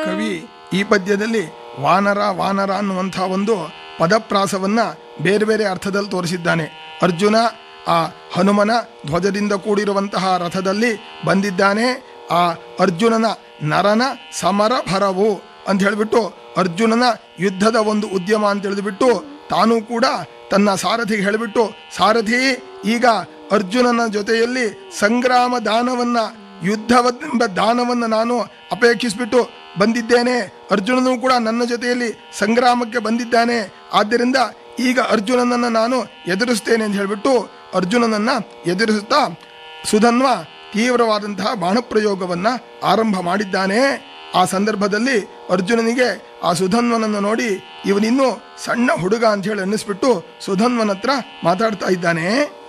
ಕವಿ ಈ ಪದ್ಯದಲ್ಲಿ ವಾನರ ವಾನರ ಅನ್ನುವಂಥ ಒಂದು ಪದಪ್ರಾಸವನ್ನ ಬೇರೆ ಬೇರೆ ಅರ್ಥದಲ್ಲಿ ತೋರಿಸಿದ್ದಾನೆ ಅರ್ಜುನ ಆ ಹನುಮನ ಧ್ವಜದಿಂದ ಕೂಡಿರುವಂತಹ ರಥದಲ್ಲಿ ಬಂದಿದ್ದಾನೆ ಆ ಅರ್ಜುನನ ನರನ ಸಮರ ಭರವು ಅಂತ ಹೇಳಿಬಿಟ್ಟು ಅರ್ಜುನನ ಯುದ್ಧದ ಒಂದು ಉದ್ಯಮ ಅಂತ ಹೇಳಿದ್ಬಿಟ್ಟು ತಾನೂ ಕೂಡ ತನ್ನ ಸಾರಥಿಗೆ ಹೇಳಿಬಿಟ್ಟು ಸಾರಥಿ ಈಗ ಅರ್ಜುನನ ಜೊತೆಯಲ್ಲಿ ಸಂಗ್ರಾಮ ದಾನವನ್ನ ಯುದ್ಧವೆಂಬ ದಾನವನ್ನು ನಾನು ಅಪೇಕ್ಷಿಸಿಬಿಟ್ಟು ಬಂದಿದ್ದೇನೆ ಅರ್ಜುನನು ಕೂಡ ನನ್ನ ಜೊತೆಯಲ್ಲಿ ಸಂಗ್ರಾಮಕ್ಕೆ ಬಂದಿದ್ದಾನೆ ಆದ್ದರಿಂದ ಈಗ ಅರ್ಜುನನನ್ನು ನಾನು ಎದುರಿಸ್ತೇನೆ ಅಂತ ಹೇಳಿಬಿಟ್ಟು ಅರ್ಜುನನನ್ನ ಎದುರಿಸುತ್ತಾ ಸುಧನ್ವ ತೀವ್ರವಾದಂತಹ ಬಾಣಪ್ರಯೋಗವನ್ನ ಆರಂಭ ಮಾಡಿದ್ದಾನೆ ಆ ಸಂದರ್ಭದಲ್ಲಿ ಅರ್ಜುನನಿಗೆ ಆ ಸುಧನ್ವನನ್ನು ನೋಡಿ ಇವನಿನ್ನೂ ಸಣ್ಣ ಹುಡುಗ ಅಂತ ಹೇಳಿ ಅನ್ನಿಸ್ಬಿಟ್ಟು ಸುಧನ್ವನ ಹತ್ರ ಮಾತಾಡ್ತಾ ಇದ್ದಾನೆ